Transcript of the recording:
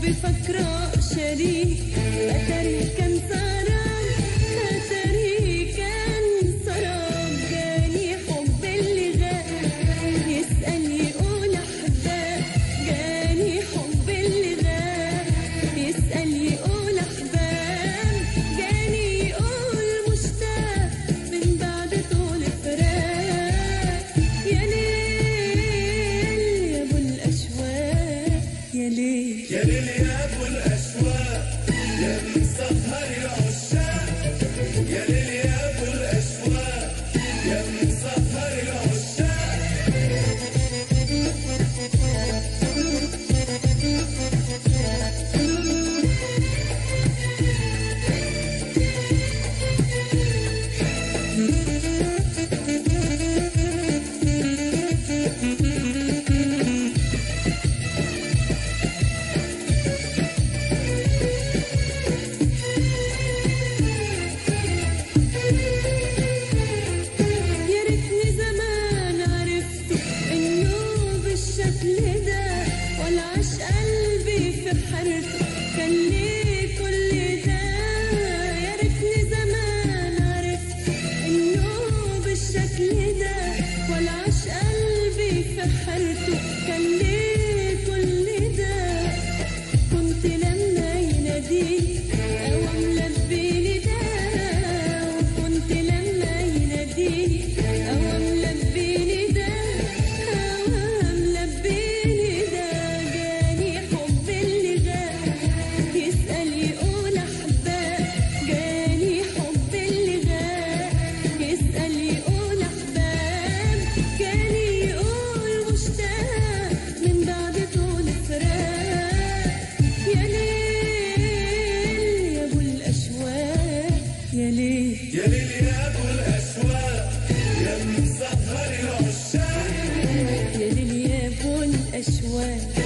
فكرة شريك أتاري كان سراب أتاري كان سراب جاني حب اللي غاب يسأل يقول أحباب جاني حب اللي غاب يسأل يقول أحباب جاني يقول مشتاق من بعد طول فراق يا ليل يا أبو الأشواق يا ليل يا ليل يا ابو الاشواق يا مسهر العشاق يا ليل يا ابو الاشواق يا مسهر العشاق يا ريتني زمان عرفت انه بالشكل ده ولا عاش قلبي في حيرته كان ليه كل ده يا ريتني زمان عرفت انه بالشكل ده ولا عاش قلبي في حيرته كان ليه كل ده كنت لما يناديني أوام لبيني ده وكنت لما يناديني أوام لبيني ده أوام لبيني ده جاني حب اللي غاب يسأل يقول أحباب جاني حب اللي غاب يسأل يقول أحباب جاني يقول مشتاق من بعد طول فراق يا ليل يا أبو الأشواق يا ليل يا ليل يا ابو الاشواق يا مسهر العشاق يا ليل يا أبو الأشواق